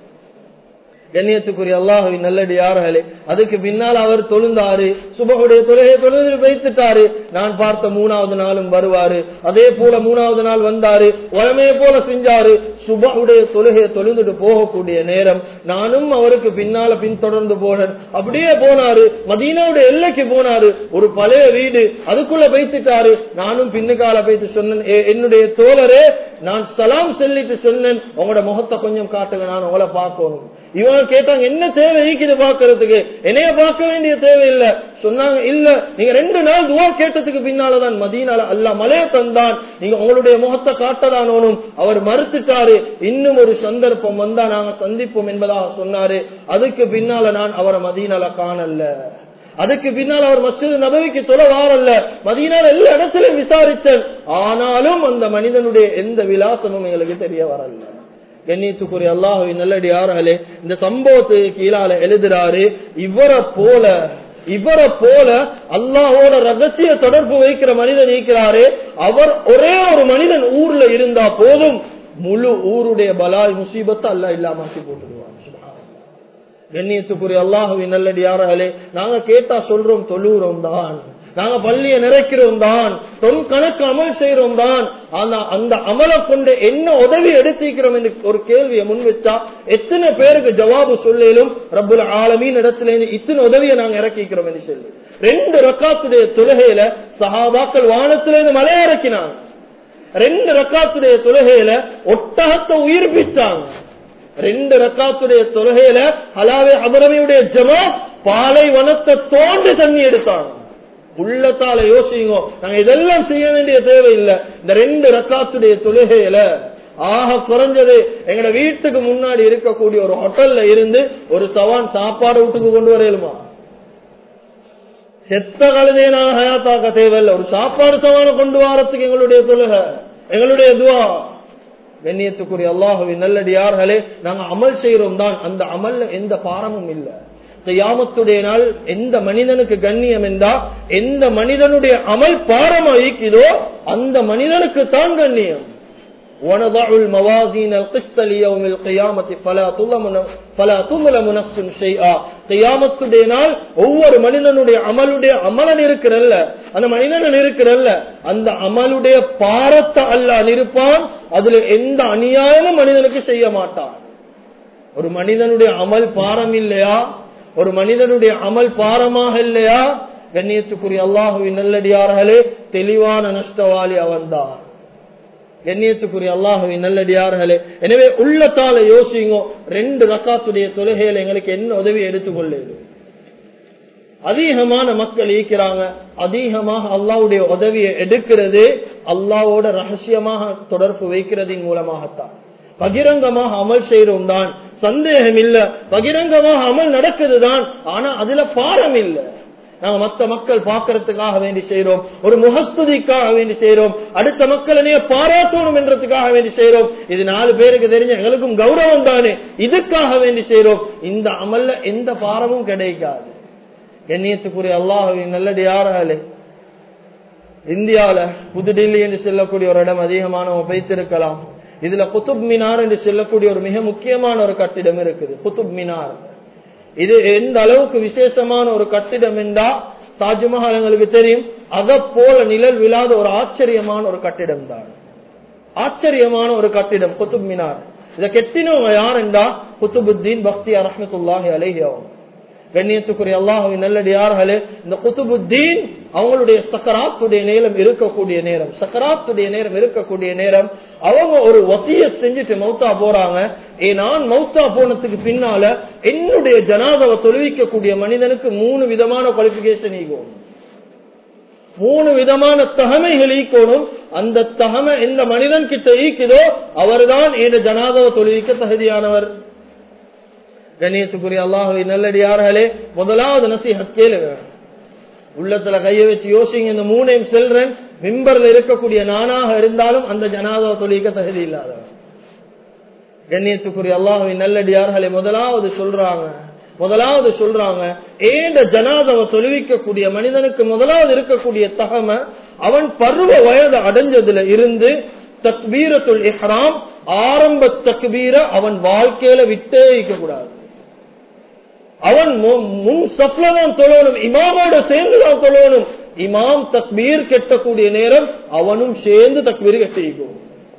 கண்ணியத்துக்குரிய அல்லாஹுவின் நல்லடி யார்களே அதுக்கு பின்னால் அவர் தொழுந்தாரு சுபகுடைய தொழுகை தொழுது வைத்துட்டாரு நான் பார்த்த மூணாவது நாளும் வருவாரு அதே போல மூணாவது நாள் வந்தாரு உடமையை போல செஞ்சாரு சுபகுடைய தொழுகையை தொழுந்துட்டு போகக்கூடிய நேரம் நானும் அவருக்கு பின்னால பின்தொடர்ந்து போனேன் அப்படியே போனாரு மதீனாவுடைய எல்லைக்கு போனாரு ஒரு பழைய வீடு அதுக்குள்ள வைத்துட்டாரு நானும் பின்னுக்கால வைத்து சொன்னேன் "ஏ, என்னுடைய தோழரே நான் சலாம் சொல்லிட்டு சொன்னேன் உங்களோட முகத்தை கொஞ்சம் காட்டுங்க நான் உங்களை பார்க்கணும் இவங்க கேட்டாங்க என்ன தேவை இருக்குது பாக்குறதுக்கு என்னைய பார்க்க வேண்டிய தேவை இல்ல சொன்னாங்க இல்ல நீங்க ரெண்டு நாள் துவா கேட்டதுக்கு பின்னாலதான் மதீனால அல்ல மலைய தந்தான் நீங்க உங்களுடைய முகத்தை காட்டதானோனும் அவர் மறுத்துட்டாரு இன்னும் ஒரு சந்தர்ப்பம் வந்தா நாங்க சந்திப்போம் என்பதாக சொன்னாரு அதுக்கு பின்னால நான் அவரை மதீனால காணல அதுக்கு பின்னால் அவர் மஸ்ஜித் நபவிக்கு தொலை வாரல்ல மதியனால் எல்லா இடத்திலும் விசாரித்தேன் ஆனாலும் அந்த மனிதனுடைய எந்த விலாசமும் எங்களுக்கு தெரிய வரல கண்ணியத்துக்குரிய அல்லாஹுவின் நல்லடி யார்களே இந்த சம்பவத்துக்கு கீழால எழுதுறாரு இவரை போல இவரை போல அல்லாஹோட ரகசிய தொடர்பு வைக்கிற மனிதன் இருக்கிறாரே அவர் ஒரே ஒரு மனிதன் ஊர்ல இருந்தா போதும் முழு ஊருடைய பலாய் முசீபத்தை அல்லாஹ் இல்லாமாக்கி போட்டுடுவான் கண்ணியத்துக்குரிய அல்லாஹுவின் நல்லடியார்களே நாங்க கேட்டா சொல்றோம் தொழுகிறோம் தான் நாங்க பள்ளியை நிறைக்கிறோம் தான் தொன் கணக்கு அமல் செய்யறோம் தான் ஆனா அந்த அமலை கொண்டு என்ன உதவி எடுத்திருக்கிறோம் என்று ஒரு கேள்வியை முன் வச்சா எத்தனை பேருக்கு ஜவாபு சொல்லும் ரப்புல் ஆலமீன் இடத்துல இருந்து இத்தனை உதவியை நாங்க இறக்கிக்கிறோம் என்று சொல்லி ரெண்டு ரக்காத்துடைய தொழுகையில சஹாபாக்கள் வானத்திலிருந்து மலை இறக்கினாங்க ரெண்டு ரக்காத்துடைய தொழுகையில ஒட்டகத்தை உயிர்ப்பிச்சாங்க ரெண்டு ரக்காத்துடைய தொழுகையில ஹலாவே அபரவியுடைய ஜமா பாலைவனத்தை தோண்டி தண்ணி எடுத்தாங்க உள்ளத்தால யோசிங்க நாங்க இதெல்லாம் செய்ய வேண்டிய தேவையில்லை இந்த ரெண்டு ரக்காத்துடைய தொழுகையில ஆக குறைஞ்சது எங்கட வீட்டுக்கு முன்னாடி இருக்கக்கூடிய ஒரு ஹோட்டல்ல இருந்து ஒரு சவான் சாப்பாடு வீட்டுக்கு கொண்டு வரையலுமா செத்த கழுதையை நாங்க ஹயாத்தாக்க தேவையில்லை ஒரு சாப்பாடு சவானை கொண்டு வரத்துக்கு எங்களுடைய தொழுகை எங்களுடைய துவா கண்ணியத்துக்குரிய அல்லாஹுவின் நல்லடியார்களே நாங்க அமல் செய்யறோம் தான் அந்த அமல்ல எந்த பாரமும் இல்லை கியாமத்துடைய நாள் எந்த மனிதனுக்கு கண்ணியம் என்றா எந்த மனிதனுடைய அமல் பாரமாயிக்குதோ அந்த மனிதனுக்கு தான் கண்ணியம் ونضع الموازين القسط ليوم القيامة فلا تظلم فلا تظلم نفس شيئا கியாமத்துடைய நாள் ஒவ்வொரு மனிதனுடைய அமலுடைய அமலன் இருக்கிறல்ல அந்த மனிதன் இருக்கிறல்ல அந்த அமலுடைய பாரத்தை அல்ல நிருப்பான் அதுல எந்த அநியாயமும் மனிதனுக்கு செய்ய மாட்டான் ஒரு மனிதனுடைய அமல் பாரம் இல்லையா ஒரு மனிதனுடைய அமல் பாரமாக இல்லையா கண்ணியத்துக்குரிய அல்லாஹுவின் நல்லடியார்களே தெளிவான நஷ்டவாளி அவன்தான் கண்ணியத்துக்குரிய அல்லாஹுவின் நல்லடியார்களே எனவே உள்ளத்தால யோசிங்க ரெண்டு ரக்காத்துடைய தொழுகையில எங்களுக்கு என்ன உதவி எடுத்துக்கொள்ளது அதிகமான மக்கள் ஈக்கிறாங்க அதிகமாக அல்லாவுடைய உதவியை எடுக்கிறது அல்லாவோட ரகசியமாக தொடர்பு வைக்கிறதின் மூலமாகத்தான் பகிரங்கமாக அமல் செய்யறோம் தான் சந்தேகம் இல்ல பகிரங்கமாக அமல் நடக்குது தான் ஆனா அதுல பாரம் இல்லை நாங்க மத்த மக்கள் பாக்குறதுக்காக வேண்டி செய்யறோம் ஒரு முகஸ்துதிக்காக வேண்டி செய்யறோம் அடுத்த மக்கள் பாராட்டணும் என்றதுக்காக வேண்டி செய்யறோம் இது நாலு பேருக்கு தெரிஞ்ச எங்களுக்கும் கௌரவம் தானே இதுக்காக வேண்டி செய்யறோம் இந்த அமல்ல எந்த பாரமும் கிடைக்காது கண்ணியத்துக்குரிய அல்லாஹுவின் நல்லது யாராலே இந்தியாவில புதுடில்லி என்று சொல்லக்கூடிய ஒரு இடம் அதிகமானவங்க வைத்திருக்கலாம் இதுல குத்துப் மினார் என்று சொல்லக்கூடிய ஒரு மிக முக்கியமான ஒரு கட்டிடம் இருக்குது குத்துப் மினார் இது எந்த அளவுக்கு விசேஷமான ஒரு கட்டிடம் என்றா தாஜ்மஹால் எங்களுக்கு தெரியும் அதை போல நிழல் விழாத ஒரு ஆச்சரியமான ஒரு கட்டிடம் தான் ஆச்சரியமான ஒரு கட்டிடம் குத்துப் மினார் இதை கெட்டினவங்க யாருண்டா குத்துபுத்தீன் பக்தி ரஹமத்துல்லாஹி அலைஹி அவங்க கண்ணியத்துக்குரிய அல்லாஹுவின் நல்லடியார்களே இந்த குத்துபுத்தீன் அவங்களுடைய சக்கராத்துடைய நேரம் இருக்கக்கூடிய நேரம் சக்கராத்துடைய நேரம் இருக்கக்கூடிய நேரம் அவங்க ஒரு வசிய செஞ்சுட்டு மௌத்தா போறாங்க ஏ நான் மௌத்தா போனதுக்கு பின்னால என்னுடைய ஜனாதவை தொழுவிக்கக்கூடிய மனிதனுக்கு மூணு விதமான குவாலிபிகேஷன் ஈகும் மூணு விதமான தகமைகள் ஈக்கணும் அந்த தகமை எந்த மனிதன் கிட்ட ஈக்குதோ அவர்தான் என் ஜனாதவை தொழுவிக்க தகுதியானவர் கண்ணியத்துக்குரிய அல்லாஹுவை நல்லடியார்களே முதலாவது நசிஹத் கேளுங்க உள்ளத்துல கைய வச்சு யோசிங்க இந்த மூணையும் செல்றேன் மிம்பர்ல இருக்கக்கூடிய நானாக இருந்தாலும் அந்த ஜனாதாவை தொழிக்க தகுதி இல்லாதவன் கண்ணியத்துக்குரிய அல்லாஹுவின் நல்லடியார்களே முதலாவது சொல்றாங்க முதலாவது சொல்றாங்க ஏண்ட ஜனாதவை தொழுவிக்கக்கூடிய மனிதனுக்கு முதலாவது இருக்கக்கூடிய தகமை அவன் பருவ வயது அடைஞ்சதுல இருந்து தக்பீரத்துல் இஹ்ராம் ஆரம்ப தக்பீர அவன் வாழ்க்கையில விட்டே வைக்க கூடாது அவன் முன் சப்ல தான் தொழணும் இமாமோட சேர்ந்து தான் தொழணும் இமாம் தக்பீர் கெட்டக்கூடிய நேரம் அவனும் சேர்ந்து தக்பீர் கட்டிக்கும்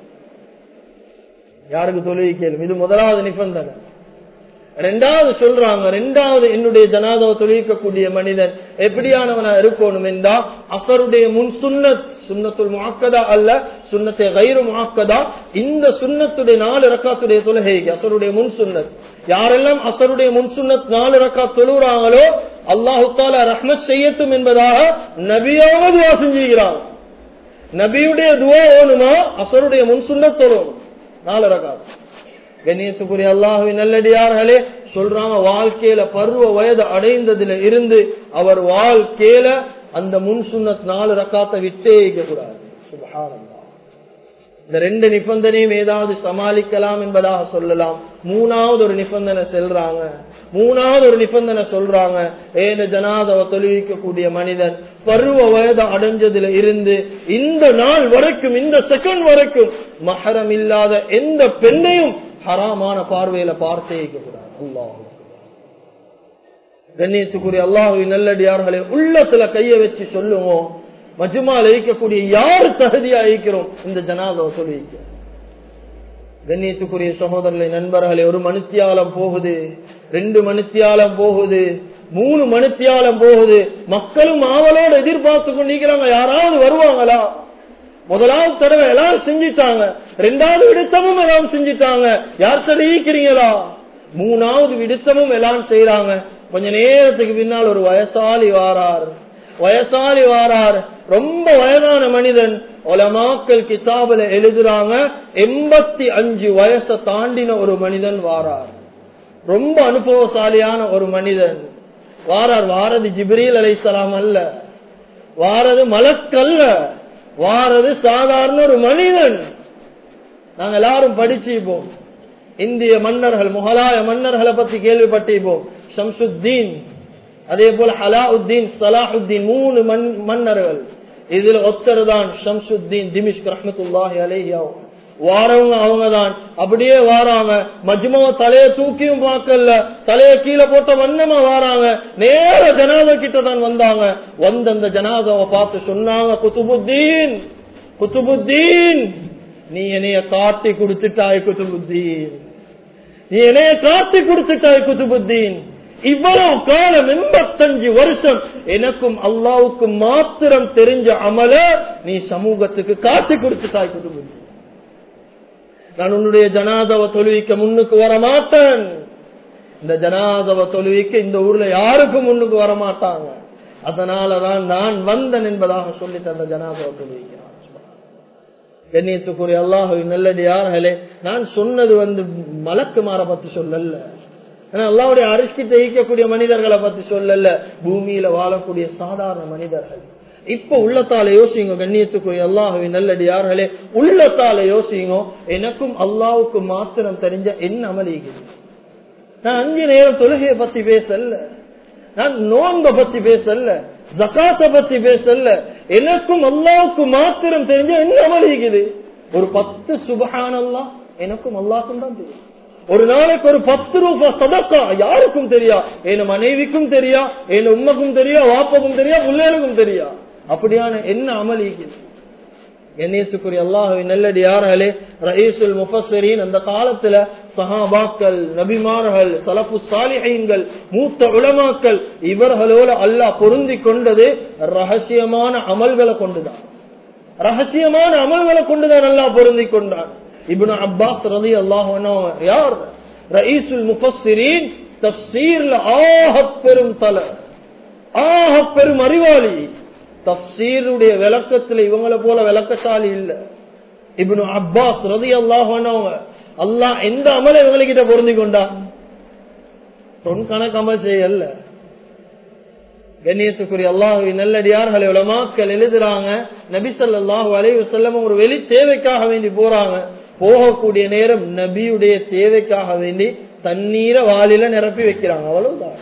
யாருக்கு தொழுவிக்கலும் இது முதலாவது நிபந்தனை ரெண்டாவது சொல்றாங்க ரெண்டாவது என்னுடைய ஜனாதவை தொழிக்கக்கூடிய மனிதன் எப்படியானவனா இருக்கணும் என்றா அசருடைய முன் சுண்ணத் சுண்ணத்துள் முகக்கதா அல்ல சுண்ணத்தை கயிறு முகக்கதா இந்த சுண்ணத்துடைய நாலு ரக்காத்துடைய தொழுகைக்கு அசருடைய முன் சுண்ணத் யாரெல்லாம் அசருடைய முன் சுண்ணத் நாலு ரக்கா தொழுகிறாங்களோ அல்லாஹு தாலா ரஹ்மத் செய்யட்டும் என்பதாக நபியாக துவா செஞ்சுகிறான் நபியுடைய துவா ஓணுமா அசருடைய முன் சுண்ணத் தொழும் நாலு ரக்காத்து கண்ணியத்துக்குரிய அல்லாஹுவின் நல்லடியார்களே சொல்றாங்க வாழ்க்கையில பருவ வயது அடைந்ததுல இருந்து அவர் வாழ்க்கையில அந்த முன் சுண்ணத் நாலு ரக்காத்தை விட்டே கூடாது இந்த ரெண்டு நிபந்தனையும் ஏதாவது சமாளிக்கலாம் என்பதாக சொல்லலாம் மூணாவது ஒரு நிபந்தனை செல்றாங்க மூணாவது ஒரு நிபந்தனை சொல்றாங்க ஏன ஜனாதவ தொழுவிக்கக்கூடிய மனிதன் பருவ வயது அடைஞ்சதுல இருந்து இந்த நாள் வரைக்கும் இந்த செகண்ட் வரைக்கும் மகரம் இல்லாத எந்த பெண்ணையும் ஹராமான பார்வையில பார்த்தே கூடாது அல்லாஹ் கண்ணியத்துக்குரிய அல்லாஹுவின் நல்லடியார்களே உள்ளத்துல கைய வச்சு சொல்லுவோம் மஜுமால் இருக்கக்கூடிய யார் தகுதியா இருக்கிறோம் இந்த ஜனாதவ சொல்லிக்க கண்ணியத்துக்குரிய சகோதரர்களை நண்பர்களே ஒரு மனுத்தியாலம் போகுது ரெண்டு மனுத்தியாலம் போகுது மூணு மனுத்தியாலம் போகுது மக்களும் ஆவலோட எதிர்பார்த்து கொண்டிருக்கிறாங்க யாராவது வருவாங்களா முதலாவது தடவை எல்லாரும் செஞ்சிட்டாங்க ரெண்டாவது விடுத்தமும் எல்லாம் செஞ்சிட்டாங்க யார் சரி ஈக்கிறீங்களா மூணாவது விடுத்தமும் எல்லாம் செய்யறாங்க கொஞ்ச நேரத்துக்கு பின்னால் ஒரு வயசாலி வாரார் வயசாலி வாரார் ரொம்ப வயதான மனிதன் ஒலமாக்கல் கிதாபுல எழுதுறாங்க எண்பத்தி அஞ்சு வயசை தாண்டின ஒரு மனிதன் வாரார் ரொம்ப அனுபவசாலியான ஒரு மனிதன் வாரார் வாரது ஜிப்ரீல் அலைசலாம் அல்ல வாரது மலக்கல்ல வாரது சாதாரண ஒரு மனிதன் நாங்க எல்லாரும் படிச்சுப்போம் இந்திய மன்னர்கள் முகலாய மன்னர்களை பத்தி கேள்விப்பட்டிருப்போம் ஷம்சுத்தீன் அதே போல அலாவுத்தீன் சலாஹுத்தீன் மூணு மன்னர்கள் இதுல ஒத்தர் தான் ஷம்சுத்தீன் திமிஷ் ரஹமத்துல்லாஹி அலேஹியா வாரவங்க அவங்க தான் அப்படியே வாராங்க மஜ்மாவ தலைய தூக்கியும் பார்க்கல தலைய கீழே போட்ட வண்ணமா வாராங்க நேர ஜனாத கிட்ட தான் வந்தாங்க வந்த அந்த ஜனாதாவை பார்த்து சொன்னாங்க குத்துபுத்தீன் குத்துபுத்தீன் நீ என்னைய காட்டி கொடுத்துட்டாய் குத்துபுத்தீன் நீ என்னைய காட்டி கொடுத்துட்டாய் குத்துபுத்தீன் இவ்வளவு காலம் எண்பத்தஞ்சு வருஷம் எனக்கும் அல்லாவுக்கும் மாத்திரம் தெரிஞ்ச அமல நீ சமூகத்துக்கு காட்டி கொடுத்துட்டாய் குத்துபுத்தீன் நான் உன்னுடைய ஜனாதவ தொழுவிக்க முன்னுக்கு வர மாட்டேன் இந்த ஜனாதவ தொழுவிக்க இந்த ஊர்ல யாருக்கும் முன்னுக்கு வர மாட்டாங்க அதனாலதான் நான் வந்தன் என்பதாக சொல்லி தந்த ஜனாதவ தொழுவிக்கிறான் கண்ணியத்துக்குரிய அல்லாஹுவின் நல்லடியார்களே நான் சொன்னது வந்து மலக்குமார பத்தி சொல்லல ஏன்னா அல்லாவுடைய அரிசி தேய்க்கக்கூடிய மனிதர்களை பத்தி சொல்லல பூமியில வாழக்கூடிய சாதாரண மனிதர்கள் இப்ப உள்ளத்தால யோசிங்க கண்ணியத்துக்குரிய அல்லாஹுவின் நல்லடியார்களே உள்ளத்தால யோசிங்க எனக்கும் அல்லாவுக்கும் மாத்திரம் தெரிஞ்ச என்ன அமலிகிறது நான் அஞ்சு நேரம் தொழுகையை பத்தி பேசல நான் நோன்பை பத்தி பேசல ஜக்காத்த பத்தி பேசல எனக்கும் அல்லாவுக்கும் மாத்திரம் தெரிஞ்ச என்ன அமலிக்குது ஒரு பத்து சுபஹானல்லா எனக்கும் அல்லாக்கும் தான் தெரியும் ஒரு நாளைக்கு ஒரு பத்து ரூபாய் சதக்கா யாருக்கும் தெரியா என் மனைவிக்கும் தெரியா என் உண்மைக்கும் தெரியா வாப்பக்கும் தெரியா பிள்ளைகளுக்கும் தெரியா அப்படியான என்ன அமலிக்குது கண்ணியத்துக்குரிய அல்லாஹுவின் நல்லடியார்களே ரயீசுல் முஃபஸ்ஸரீன் அந்த காலத்துல சஹாபாக்கள் நபிமார்கள் சலப்பு சாலிஹீன்கள் மூத்த உலமாக்கள் இவர்களோட அல்லாஹ் பொருந்தி கொண்டது ரகசியமான அமல்களை கொண்டுதான் ரகசியமான அமல்களை கொண்டுதான் அல்லாஹ் பொருந்தி கொண்டான் இப்னு அப்பாஸ் ரதி அல்லாஹ் யார் ரயீசுல் முஃபஸ்ஸரீன் தப்சீர்ல ஆக பெரும் தலை ஆக பெரும் அறிவாளி தப்சீருடைய விளக்கத்துல இவங்களை போல விளக்கசாலி இல்ல இப்னு அப்பாஸ் ரதி அல்லாஹ் அல்லாஹ் எந்த அமலை இவங்ககிட்ட பொருந்தி கொண்டான் தொன் கணக்கு அமல் செய்யல கண்ணியத்துக்குரிய அல்லாஹு நல்லடியார்களை உலமாக்கள் எழுதுறாங்க நபிசல்லாஹு அலைவு செல்லம் ஒரு வெளி தேவைக்காக வேண்டி போறாங்க போகக்கூடிய நேரம் நபியுடைய தேவைக்காக வேண்டி தண்ணீரை வாளில நிரப்பி வைக்கிறாங்க அவ்வளவுதான்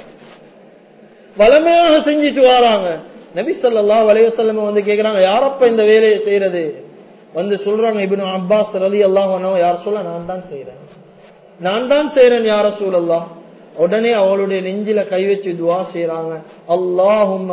வளமையாக செஞ்சுட்டு வராங்க நபி சொல்லா வலைவசல்லம் வந்து கேக்குறாங்க யாரப்ப இந்த வேலையை செய்யறது வந்து சொல்றாங்க இபின் அப்பாஸ் ரலி அல்லாஹ் யார் சொல்ல நான் தான் செய்யறேன் நான் தான் செய்யறேன் யார சூழல்லா உடனே அவளுடைய நெஞ்சில கை வச்சு துவா செய்யறாங்க அல்லாஹும்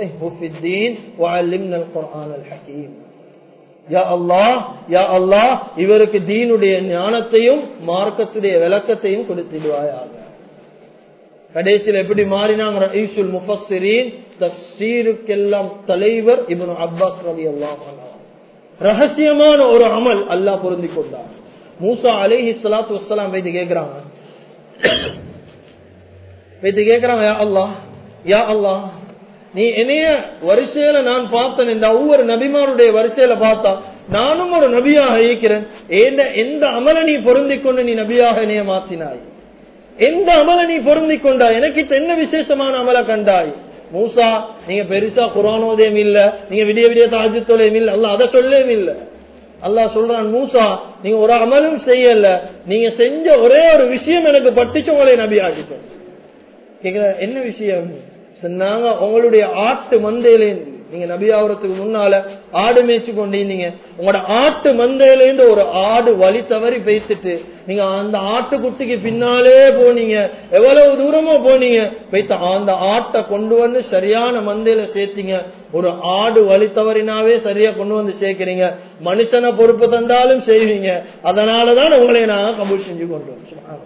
இவருக்கு தீனுடைய ஞானத்தையும் மார்க்கத்துடைய விளக்கத்தையும் கொடுத்திடுவாயாக கடைசியில் எப்படி மாறினாங்க ரஈசுல் முஃபஸ்ஸிரீன் தப்சீருக்கெல்லாம் தலைவர் இப்னு அப்பாஸ் ரலியல்லாஹு அன்ஹு ரகசியமான ஒரு அமல் அல்லாஹ் பொருந்தி கொண்டார் மூசா அலைஹி ஸலாத்து வஸ்ஸலாம் வைத்து கேக்குறாங்க வைத்து கேக்குறாங்க யா அல்லாஹ் யா அல்லாஹ் நீ என்னைய வரிசையில நான் பார்த்தேன் இந்த ஒவ்வொரு நபிமாருடைய வரிசையில பார்த்தா நானும் ஒரு நபியாக இருக்கிறேன் எந்த அமல நீ பொருந்தி கொண்டு நீ நபியாக என்னைய மாத்தினாய் எந்த அமல நீ பொருந்தி கொண்டாய் எனக்கு என்ன விசேஷமான அமல கண்டாய் மூசா நீங்க பெருசா குரானோதயம் இல்ல நீங்க விடிய விடிய தாஜு தொலையும் இல்ல அல்ல அதை சொல்லவும் இல்ல அல்லாஹ் சொல்றான் மூசா நீங்க ஒரு அமலும் செய்யல நீங்க செஞ்ச ஒரே ஒரு விஷயம் எனக்கு பட்டுச்சு உங்களை நபி ஆகிட்டோம் கேக்குற என்ன விஷயம் சொன்னாங்க உங்களுடைய ஆட்டு மந்தையிலேருந்து நீங்க நபியாவரத்துக்கு முன்னால ஆடு மேய்ச்சி கொண்டீங்க உங்களோட ஆட்டு மந்தையிலேருந்து ஒரு ஆடு வழி தவறி பேசிட்டு நீங்க அந்த ஆட்டுக்குட்டிக்கு பின்னாலே போனீங்க எவ்வளவு தூரமா போனீங்க வைத்த அந்த ஆட்டை கொண்டு வந்து சரியான மந்தையில சேர்த்தீங்க ஒரு ஆடு வழி தவறினாவே சரியா கொண்டு வந்து சேர்க்கிறீங்க மனுஷனை பொறுப்பு தந்தாலும் செய்வீங்க அதனாலதான் உங்களை நாங்க கபூல் செஞ்சு கொண்டு வந்தோம்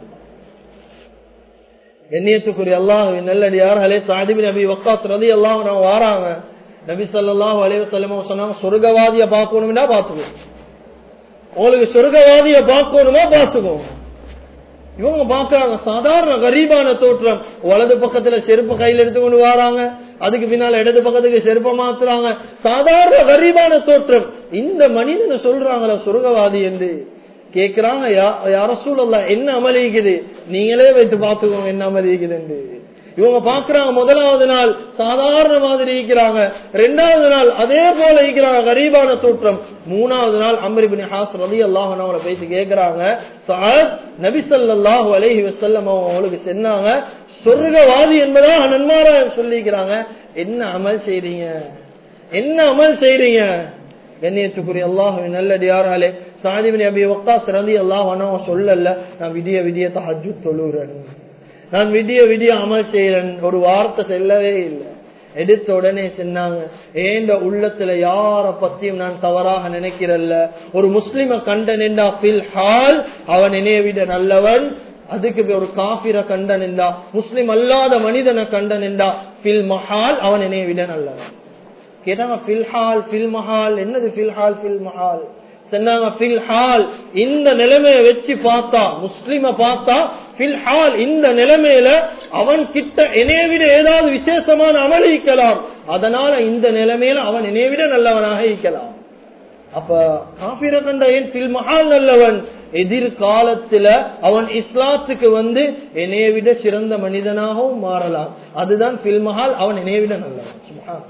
எண்ணியத்துக்குரிய அல்லாஹ் நல்லடியார்களே சாதிபி நபி வக்காத் ரதி அல்லாஹ் நான் வாராங்க நபி சல்லாஹ் அலைவசல்லமோ சொன்னாங்க சொர்க்கவாதிய பார்க்கணும்னா பார்த்துக்கோ உங்களுக்கு சொர்க்கவாதிய பார்க்கணுமா பார்த்துக்கோ இவங்க பாக்குறாங்க சாதாரண கரீபான தோற்றம் வலது பக்கத்துல செருப்பு கையில எடுத்துக்கொண்டு வராங்க அதுக்கு பின்னால இடது பக்கத்துக்கு செருப்ப மாத்துறாங்க சாதாரண கரீபான தோற்றம் இந்த மனிதனை சொல்றாங்களா சொர்க்கவாதி என்று கேக்குறாங்க யார சூழல்ல என்ன அமலிக்குது நீங்களே வைத்து பாத்துக்கோங்க என்ன அமலிக்குது இவங்க பாக்குறாங்க முதலாவது நாள் சாதாரண மாதிரி இருக்கிறாங்க ரெண்டாவது நாள் அதே போல இருக்கிறாங்க கரீபான தோற்றம் மூணாவது நாள் அமரிபின் ஹாஸ் ரலி அல்லாஹ் அவங்கள பேசி கேக்குறாங்க நபிசல்லாஹு அலஹி வசல்லம் அவங்களுக்கு சொன்னாங்க சொர்க்கவாதி என்பதாக நன்மாராயம் சொல்லிக்கிறாங்க என்ன அமல் செய்றீங்க என்ன அமல் செய்றீங்க கண்ணியத்துக்குரிய அல்லாஹ் நல்லடியாராலே சாதிபின் அபி வக்காஸ் ரதி அல்லாஹ் சொல்லல நான் விடிய விடிய தஹஜு தொழுறேன் நான் விடிய விடிய அமல் செய்யறேன் ஒரு வார்த்தை செல்லவே இல்லை எடுத்த உடனே சொன்னாங்க ஏண்ட உள்ளத்துல யார பத்தியும் நான் தவறாக நினைக்கிறல்ல ஒரு முஸ்லிம கண்ட நின்றா பில் ஹால் அவன் என்னைய விட நல்லவன் அதுக்கு ஒரு காபிர கண்ட நின்றா முஸ்லிம் அல்லாத மனிதனை கண்ட நின்றா பில் மஹால் அவன் என்னைய விட நல்லவன் கேட்டாங்க பில்ஹால் பில் மஹால் என்னது பில்ஹால் பில் மஹால் சொன்னாங்க ஃபில் ஹால் இந்த நிலைமையை வச்சு பார்த்தா முஸ்லிம பார்த்தா ஃபில் ஹால் இந்த நிலைமையில அவன் கிட்ட என்னைய விட ஏதாவது விசேஷமான அமல் ஈக்கலாம் அதனால இந்த நிலைமையில அவன் என்னைய விட நல்லவனாக ஈக்கலாம் அப்ப காபிர கண்ட ஏன் ஃபில் மஹால் நல்லவன் எதிர்காலத்துல அவன் இஸ்லாத்துக்கு வந்து என்னைய விட சிறந்த மனிதனாகவும் மாறலாம் அதுதான் ஃபில் மஹால் அவன் என்னைய விட நல்லவன் சுப்ஹானல்லாஹ்.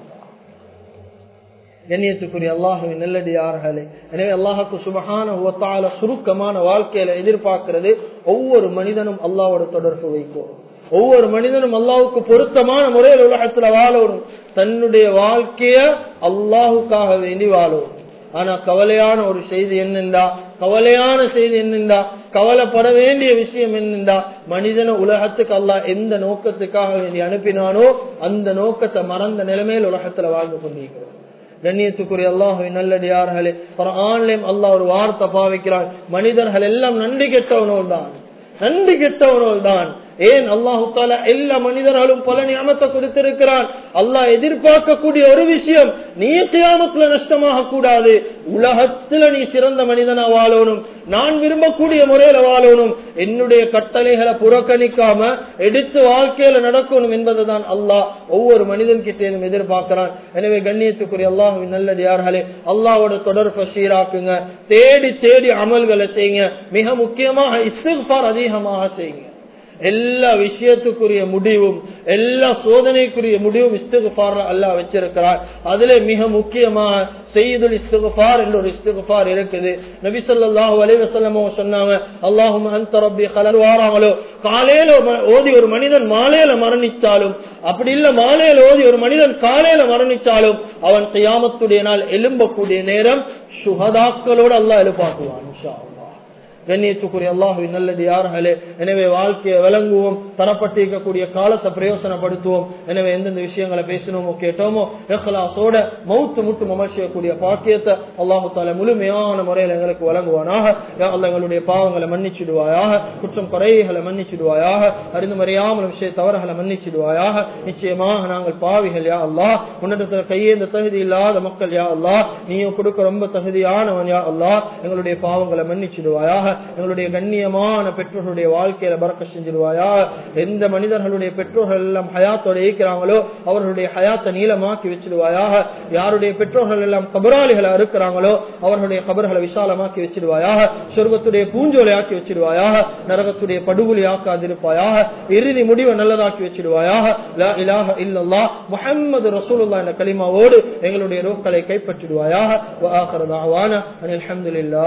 கண்ணியத்துக்குரிய அல்லாஹுவின் நல்லடியார்களே எனவே அல்லாஹுக்கு சுபகான சுருக்கமான வாழ்க்கையில எதிர்பார்க்கிறது ஒவ்வொரு மனிதனும் அல்லாவோட தொடர்பு வைக்கும் ஒவ்வொரு மனிதனும் அல்லாவுக்கு பொருத்தமான முறையில் உலகத்துல வாழணும் தன்னுடைய வாழ்க்கைய அல்லாஹுக்காக வேண்டி வாழணும் ஆனா கவலையான ஒரு செய்தி என்னென்றா கவலையான செய்தி என்னென்றா கவலைப்பட வேண்டிய விஷயம் என்னென்றா மனிதன உலகத்துக்கு அல்லாஹ் எந்த நோக்கத்துக்காக வேண்டி அனுப்பினானோ அந்த நோக்கத்தை மறந்த நிலைமையில் உலகத்துல வாழ்ந்து கொண்டிருக்கிறோம் கண்ணியத்துக்குரிய அல்லாஹுவின் நல்லடியார்களே ஆன்லைன் அல்லாஹ் ஒரு வார்த்தை பாவிக்கிறார் மனிதர்கள் எல்லாம் நன்றி கெட்டவனோல் தான் நன்றி கெட்டவனோல் தான் ஏன் அல்லாஹு தாலா எல்லா மனிதர்களும் பல நியமத்தை கொடுத்திருக்கிறான் அல்லாஹ் எதிர்பார்க்கக்கூடிய ஒரு விஷயம் நீ கியாமத்துல நஷ்டமாக கூடாது உலகத்துல நீ சிறந்த மனிதனா வாழணும் நான் விரும்பக்கூடிய முறையில வாழணும் என்னுடைய கட்டளைகளை புறக்கணிக்காம எடுத்து வாழ்க்கையில நடக்கணும் என்பதை தான் அல்லாஹ் ஒவ்வொரு மனிதன் கிட்டேயும் எதிர்பார்க்கிறான் எனவே கண்ணியத்துக்குரிய அல்லாஹுவின் நல்லது யார்களே அல்லாவோட தொடர்பை சீராக்குங்க தேடி தேடி அமல்களை செய்யுங்க மிக முக்கியமாக இஸ்திஃபார் அதிகமாக செய்யுங்க எல்லா விஷயத்துக்குரிய முடிவும் எல்லா சோதனைக்குரிய முடிவும் இஸ்திகுஃபார் அல்லாஹ் வச்சிருக்கிறார் அதுல மிக முக்கியமாக செய்யுதுல் இஸ்திகுஃபார் என்ற ஒரு இஸ்திகுஃபார் இருக்குது நபி ஸல்லல்லாஹு அலைஹி வஸல்லம் சொன்னாங்க அல்லாஹும்ம அன்த ரப்பி கலர் வாராங்களோ காலையில ஒரு- ஓதி ஒரு மனிதன் மாலையில மரணிச்சாலும் அப்படி இல்ல மாலையில ஓதி ஒரு மனிதன் காலையில மரணிச்சாலும் அவன் கியாமத்துடைய நாள் எழும்பக்கூடிய நேரம் சுகதாக்களோடு அல்லாஹ் எழுப்பாக்குவான் இன்ஷா அல்லாஹ் கண்ணியத்துக்குரிய அல்லாஹுவின் நல்லது யார்களே எனவே வாழ்க்கையை விளங்குவோம் தரப்பட்டிருக்கக்கூடிய காலத்தை பிரயோசனப்படுத்துவோம் எனவே எந்தெந்த விஷயங்களை பேசணுமோ கேட்டோமோ எஹ்லாசோட மௌத்து முட்டு மமர்ச்சியக்கூடிய பாக்கியத்தை அல்லாஹு தால முழுமையான முறையில் எங்களுக்கு வழங்குவானாக யா அல்லாஹ் எங்களுடைய பாவங்களை மன்னிச்சிடுவாயாக குற்றம் குறைகளை மன்னிச்சிடுவாயாக அறிந்து மறையாமல் விஷய தவறுகளை மன்னிச்சிடுவாயாக நிச்சயமாக நாங்கள் பாவிகள் யா அல்லாஹ் உன்னிடத்துல கையேந்த தகுதி இல்லாத மக்கள் யா அல்லாஹ் நீயும் கொடுக்க ரொம்ப தகுதியானவன் யா அல்லாஹ் எங்களுடைய பாவங்களை மன்னிச்சிடுவாயாக எங்களுடைய கண்ணியமான பெற்றோர்களுடைய வாழ்க்கையில பறக்க செஞ்சிடுவாயா எந்த மனிதர்களுடைய பெற்றோர்கள் எல்லாம் ஹயாத்தோட இருக்கிறாங்களோ அவர்களுடைய ஹயாத்தை நீளமாக்கி வச்சிடுவாயாக யாருடைய பெற்றோர்கள் எல்லாம் கபராளிகளா இருக்கிறாங்களோ அவர்களுடைய கபர்களை விசாலமாக்கி வச்சிடுவாயாக சொர்க்கத்துடைய பூஞ்சோலை ஆக்கி வச்சிடுவாயாக நரகத்துடைய படுகொலி ஆக்காதிருப்பாயாக இறுதி முடிவை நல்லதாக்கி வச்சிடுவாயாக லா இலாஹ இல்லல்லாஹ் முஹம்மது ரசூலுல்லாஹ் என்ற கலிமாவோடு எங்களுடைய ரோக்களை கைப்பற்றிடுவாயாக வ ஆகிரு தஅவானா அனில் ஹம்துலில்லாஹ்